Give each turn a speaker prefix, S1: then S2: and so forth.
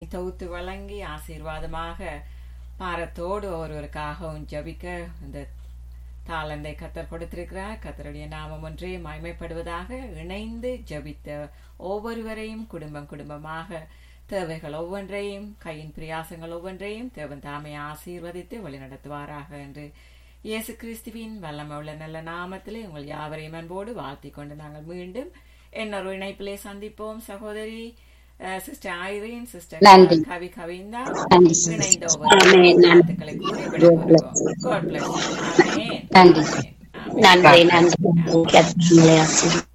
S1: தொகுத்து வழங்கி ஆசீர்வாதமாக பாரத்தோடு ஒருவருக்காகவும் ஜபிக்க இந்த தாளந்தை கத்தர் கொடுத்திருக்கிறார் கத்தருடைய நாமம் ஒன்றே மயமைப்படுவதாக இணைந்து ஜபித்த ஒவ்வொருவரையும் குடும்பம் குடும்பமாக தேவைகள் ஒவ்வொன்றையும் கையின் பிரியாசங்கள் ஒவ்வொன்றையும் தேவன் தாமே ஆசீர்வதித்து வழிநடத்துவாராக என்று இயேசு கிறிஸ்துவின் வல்லமை உள்ள நல்ல நாமத்திலே உங்கள் யாவரையும் அன்போடு வாழ்த்தி கொண்டு நாங்கள் மீண்டும் இன்னொரு இணைப்பிலே சந்திப்போம் சகோதரி சிஸ்டர் ஐரீன் சிஸ்டர்
S2: நன்றி.
S1: கவி கவிந்தா
S2: நன்றி.
S1: இணைந்த
S2: ஆமென்.
S1: வாழ்த்துக்களை கூறி விடைபெறுகிறோம். God bless you. ஆமென்.
S2: நன்றி
S1: ஆமென்.
S2: நன்றி நன்றி கர்த்தர் உங்களை ஆசீர்வதிப்பார்.